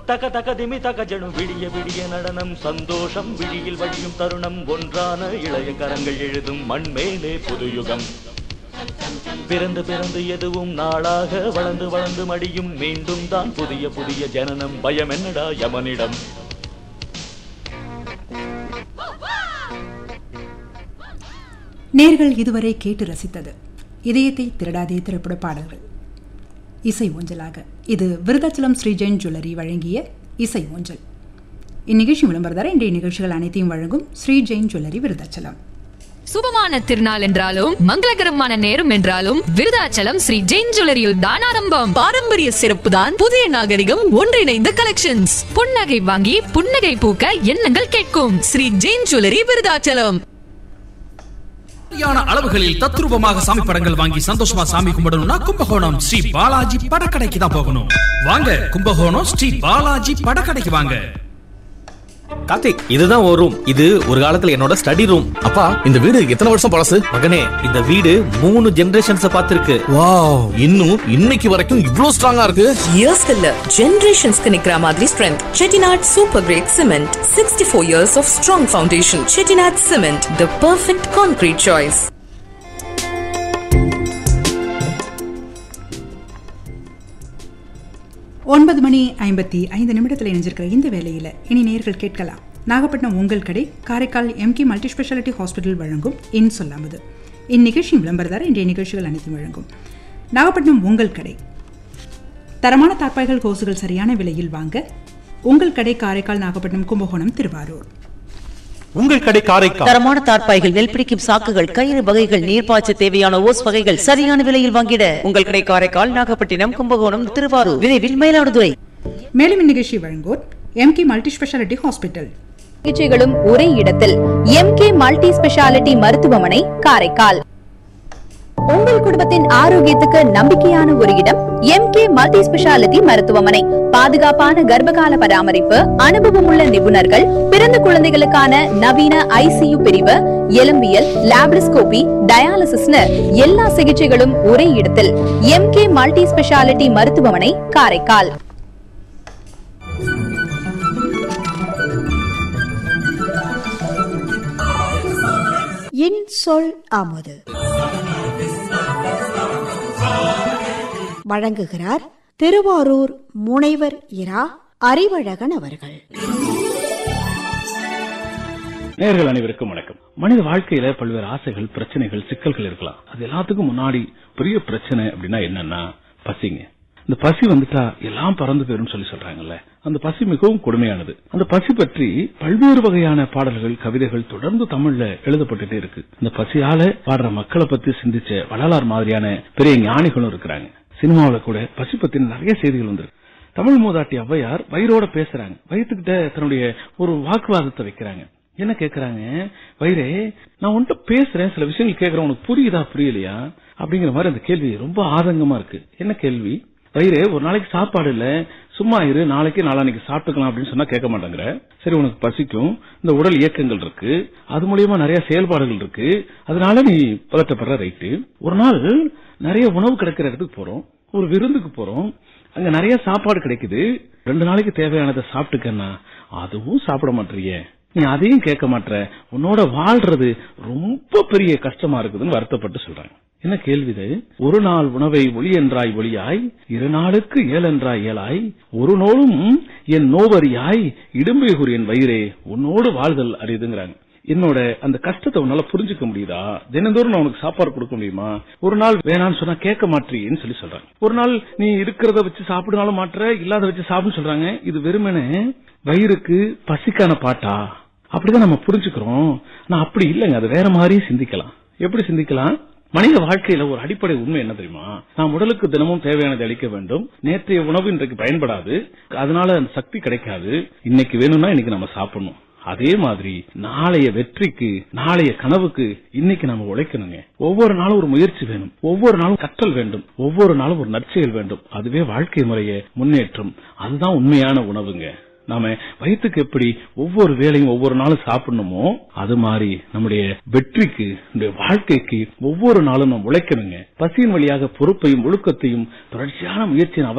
தக தக திமி தக ஜனு விடிய விடிய நடனம் சந்தோஷம் விழியில் வழியும் தருணம் ஒன்றான இளைய கரங்கள் எழுதும் மண்மேலே புதுயுகம் பிறந்து பிறந்து எதுவும் நாளாக வளர்ந்து வளர்ந்து மடியும் மீண்டும் தான் புதிய புதிய ஜனனம் பயம் என்னடா யமனிடம் நேர்கள் இதுவரை கேட்டு ரசித்தது இதயத்தை திருடாதே திரைப்பட பாடல்கள் இசை ஊஞ்சலாக இது விருதாச்சலம் ஸ்ரீ ஜெயின் ஜுவல்லரி வழங்கிய இசை ஊஞ்சல் இந்நிகழ்ச்சி விளம்பரதார இன்றைய நிகழ்ச்சிகள் அனைத்தையும் வழங்கும் ஸ்ரீ ஜெயின் ஜுவல்லரி விருதாச்சலம் சுபமான திருநாள் என்றாலும் மங்களகரமான நேரம் என்றாலும் விருதாச்சலம் ஸ்ரீ ஜெயின் ஜுவல்லரியில் தான் ஆரம்பம் பாரம்பரிய சிறப்பு தான் புதிய நாகரிகம் ஒன்றிணைந்த கலெக்ஷன்ஸ் புன்னகை வாங்கி புன்னகை பூக்க எண்ணங்கள் கேட்கும் ஸ்ரீ ஜெயின் ஜுவல்லரி விருதாச்சலம் சரியான அளவுகளில் தத்ரூபமாக சாமி படங்கள் வாங்கி சந்தோஷமா சாமி கும்பிடணும்னா கும்பகோணம் ஸ்ரீ பாலாஜி படக்கடைக்கு தான் போகணும் வாங்க கும்பகோணம் ஸ்ரீ பாலாஜி படக்கடைக்கு வாங்க கார்த்திக் இதுதான் ஒரு ரூம் இது ஒரு காலத்துல என்னோட ஸ்டடி ரூம் அப்பா இந்த வீடு எத்தனை வருஷம் பழசு மகனே இந்த வீடு மூணு ஜெனரேஷன்ஸ் பார்த்திருக்கு வாவ் இன்னும் இன்னைக்கு வரைக்கும் இவ்ளோ ஸ்ட்ராங்கா இருக்கு இயர்ஸ் இல்ல ஜெனரேஷன்ஸ்க்கு நிக்கிற மாதிரி strength Chettinad super grade cement sixty four years of strong foundation Chettinad cement the perfect concrete choice ஒன்பது மணி ஐம்பத்தி ஐந்து நிமிடத்தில் இணைஞ்சிருக்கிற இந்த வேளையில் இனி நேர்கள் கேட்கலாம் நாகப்பட்டினம் உங்கள் கடை Karaikal MK multi speciality hospital வழங்கும் இன் சொல்லாமது இந்நிகழ்ச்சி விளம்பரதார இன்றைய நிகழ்ச்சிகள் அனைத்தும் வழங்கும் நாகப்பட்டினம் உங்கள் கடை தரமான தார்ப்பாய்கள் கோசுகள் சரியான விலையில் வாங்க உங்கள் கடை காரைக்கால் நாகப்பட்டினம் கும்பகோணம் திருவாரூர் உங்கள் கடை காரைக்கால் தரமான தார்ப்பாய்கள் நெல் பிடிக்கும் சாக்குகள் கயிறு வகைகள் நீர்ப்பாய்ச்ச தேவையான ஓஸ் வகைகள் சரியான விலையில் வாங்கிட உங்கள் கடை காரைக்கால் நாகப்பட்டினம் கும்பகோணம் திருவாரூர் விரைவில் மயிலாடுதுறை மேலும் இந்நிகழ்ச்சி வழங்குவோர் எம்கே மல்டி ஸ்பெஷாலிட்டி ஹாஸ்பிட்டல் சிகிச்சைகளும் ஒரே இடத்தில் எம்கே மல்டி ஸ்பெஷாலிட்டி மருத்துவமனை காரைக்கால் உங்கள் குடும்பத்தின் ஆரோக்கியத்துக்கு நம்பிக்கையான ஒரு இடம் எம்கே மல்டி ஸ்பெஷாலிட்டி மருத்துவமனை பாதுகாப்பான கர்ப்பகால பராமரிப்பு அனுபவமுள்ள நிபுணர்கள் பிறந்த குழந்தைகளுக்கான நவீன ஐசியு பிரிவு எலும்பியல் லாப்ரிஸ்கோபி டயாலிசிஸ்னு எல்லா சிகிச்சைகளும் ஒரே இடத்தில் எம்கே மல்டி ஸ்பெஷாலிட்டி மருத்துவமனை காரைக்கால் என் சொல் அமுது வழங்குகிறார் திருவாரூர் முனைவர் இரா அறிவழகன் அவர்கள் நேர்கள் அனைவருக்கும் வணக்கம் மனித வாழ்க்கையில பல்வேறு ஆசைகள் பிரச்சனைகள் சிக்கல்கள் இருக்கலாம் அது எல்லாத்துக்கும் முன்னாடி பெரிய பிரச்சனை அப்படின்னா என்னன்னா பசிங்க இந்த பசி வந்துட்டா எல்லாம் பறந்து போயிரும் சொல்லி சொல்றாங்கல்ல அந்த பசி மிகவும் கொடுமையானது அந்த பசி பற்றி பல்வேறு வகையான பாடல்கள் கவிதைகள் தொடர்ந்து தமிழ்ல எழுதப்பட்டுட்டே இருக்கு இந்த பசியால பாடுற மக்களை பத்தி சிந்திச்ச வள்ளலார் மாதிரியான பெரிய ஞானிகளும் இருக்கிறாங்க சினிமாவில கூட பசி பத்தின நிறைய செய்திகள் வந்திருக்கு தமிழ் மூதாட்டி ஔவையார் வயிறோட பேசுறாங்க வயிற்றுக்கிட்ட தன்னுடைய ஒரு வாக்குவாதத்தை வைக்கிறாங்க என்ன கேக்குறாங்க வயிறே நான் உன்கிட்ட பேசுறேன் சில விஷயங்கள் கேக்குறேன் உனக்கு புரியுதா புரியலையா அப்படிங்கிற மாதிரி அந்த கேள்வி ரொம்ப ஆதங்கமா இருக்கு என்ன கேள்வி வயிறு ஒரு நாளைக்கு சாப்பாடு இல்ல சும்மா இரு நாளைக்கு நாளானைக்கு சாப்பிட்டுக்கலாம் அப்படின்னு சொன்னா கேட்க மாட்டேங்கிற சரி உனக்கு பசிக்கும் இந்த உடல் இயக்கங்கள் இருக்கு அது மூலியமா நிறைய செயல்பாடுகள் இருக்கு அதனால நீ பதட்டப்படுற ரைட்டு ஒரு நாள் நிறைய உணவு கிடைக்கிற இடத்துக்கு போறோம் ஒரு விருந்துக்கு போறோம் அங்க நிறைய சாப்பாடு கிடைக்குது ரெண்டு நாளைக்கு தேவையானதை சாப்பிட்டுக்கன்னா அதுவும் சாப்பிட மாட்டீங்க நீ அதையும் கேட்க மாட்ற உன்னோட வாழ்றது ரொம்ப பெரிய கஷ்டமா இருக்குதுன்னு வருத்தப்பட்டு சொல்றாங்க என்ன கேள்வி இது ஒரு நாள் உணவை ஒளி என்றாய் ஒளியாய் இரு நாளுக்கு ஏழென்றாய் ஏழாய் ஒரு நோளும் என் நோவரியாய் இடும்பைகுர் என் வயிறே உன்னோடு வாழ்தல் அரியுதுங்கிறாங்க என்னோட அந்த கஷ்டத்தை உன்னால புரிஞ்சுக்க முடியுதா தினந்தோறும் நான் உனக்கு சாப்பாடு கொடுக்க முடியுமா ஒரு நாள் வேணாம்னு சொன்னா கேட்க மாட்டீன்னு சொல்லி சொல்றாங்க ஒரு நாள் நீ இருக்கிறத வச்சு சாப்பிடுனாலும் மாற்ற இல்லாத வச்சு சாப்பிடுன்னு சொல்றாங்க இது வெறுமனே வயிறுக்கு பசிக்கான பாட்டா அப்படிதான் நம்ம புரிஞ்சுக்கிறோம் நான் அப்படி இல்லைங்க அது வேற மாதிரி சிந்திக்கலாம் எப்படி சிந்திக்கலாம் மனித வாழ்க்கையில ஒரு அடிப்படை உண்மை என்ன தெரியுமா நாம் உடலுக்கு தினமும் தேவையானதை அளிக்க வேண்டும் நேற்றைய உணவு இன்றைக்கு பயன்படாது அதனால அந்த சக்தி கிடைக்காது இன்னைக்கு வேணும்னா இன்னைக்கு நம்ம சாப்பிடணும் அதே மாதிரி நாளைய வெற்றிக்கு நாளைய கனவுக்கு இன்னைக்கு நம்ம உழைக்கணுங்க ஒவ்வொரு நாளும் ஒரு முயற்சி வேணும் ஒவ்வொரு நாளும் கற்றல் வேண்டும் ஒவ்வொரு நாளும் ஒரு நற்செயல் வேண்டும் அதுவே வாழ்க்கை முறைய முன்னேற்றம் அதுதான் உண்மையான உணவுங்க நாம வயிற்றுக்கு எப்படி ஒவ்வொரு வேலையும் ஒவ்வொரு நாளும் சாப்பிடணுமோ அது மாதிரி நம்முடைய வெற்றிக்கு நம்முடைய வாழ்க்கைக்கு ஒவ்வொரு நாளும் நாம் உழைக்கணுங்க பசியின் வழியாக பொறுப்பையும் ஒழுக்கத்தையும் தொடர்ச்சியான முயற்சியின்